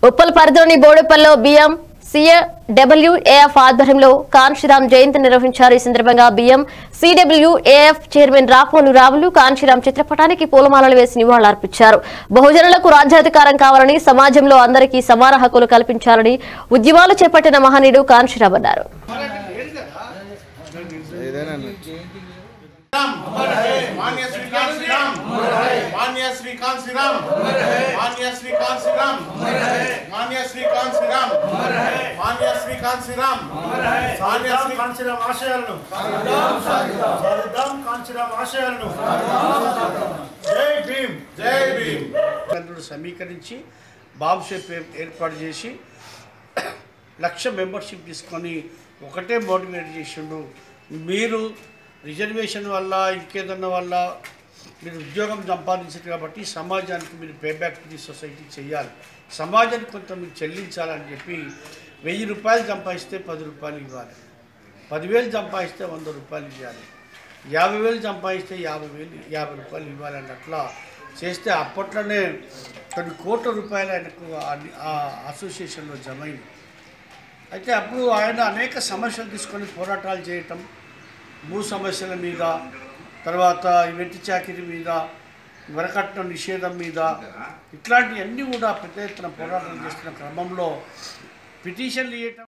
ఉప్పల్ పరిధిలోని బోడుపల్లో బియ్యం సిఏడబ్ల్యూఏఎఫ్ ఆధ్వర్యంలో కాన్షీరామ్ జయంతి నిర్వహించారు ఈ సందర్భంగా బియ్యం సిడబ్ల్యూఏఎఫ్ చైర్మన్ రాపోలు రావులు కాన్షీరామ్ చిత్రపటానికి పూలమాలలు వేసి నివాళులర్పించారు బహుజనులకు రాజ్యాధికారం కావాలని సమాజంలో అందరికీ సమాన హక్కులు కల్పించాలని ఉద్యమాలు చేపట్టిన మహనీయుడు కాన్షీరామ్ అన్నారు मान्य श्री कांत श्री राम मान्य श्री कांत श्री राम मान्य श्री कांत श्री राम मान्य श्री कांत श्री राम मान्य श्री कांत श्री राम मान्य श्री కాంచీరామ్ ఆశయాలను సాధిద్దాం కాంచీరామ్ ఆశయాలను జై భీమ్ जय भीम కేంద్రుడు సమీకరించి బాబు షేప్ ఏర్పాటు చేసి లక్ష మెంబర్షిప్ తీసుకొని ఒకటే మోటివేట్ చేసిండు మీరు రిజర్వేషన్ వల్ల ఇంకేదన్నా వల్ల మీరు ఉద్యోగం సంపాదించారు కాబట్టి సమాజానికి మీరు pay back to the society చేయాలి సమాజానికి కొంత మీరు చెల్లించాలని చెప్పి వెయ్యి రూపాయలు సంపాదిస్తే పది రూపాయలు ఇవ్వాలి పదివేలు సంపాదిస్తే వంద రూపాయలు ఇవ్వాలి యాభై వేలు సంపాదిస్తే యాభై వేలు యాభై రూపాయలు ఇవ్వాలని అట్లా చేస్తే అప్పట్లోనే కొన్ని కోట్ల రూపాయలు ఆయనకు ఆ- ఆ అసోసియేషన్లో జమ అయింది అయితే అప్పుడు ఆయన అనేక సమస్యలు తీసుకొని పోరాటాలు చేయటం భూ సమస్యల మీద తర్వాత ఈ వెట్టి చాకిరి మీద వరకట్నం నిషేధం మీద ఇట్లాంటివన్నీ కూడా పెద్ద ఎత్తున పోరాటం చేస్తున్న క్రమంలో పిటిషన్లు ఇవ్వటం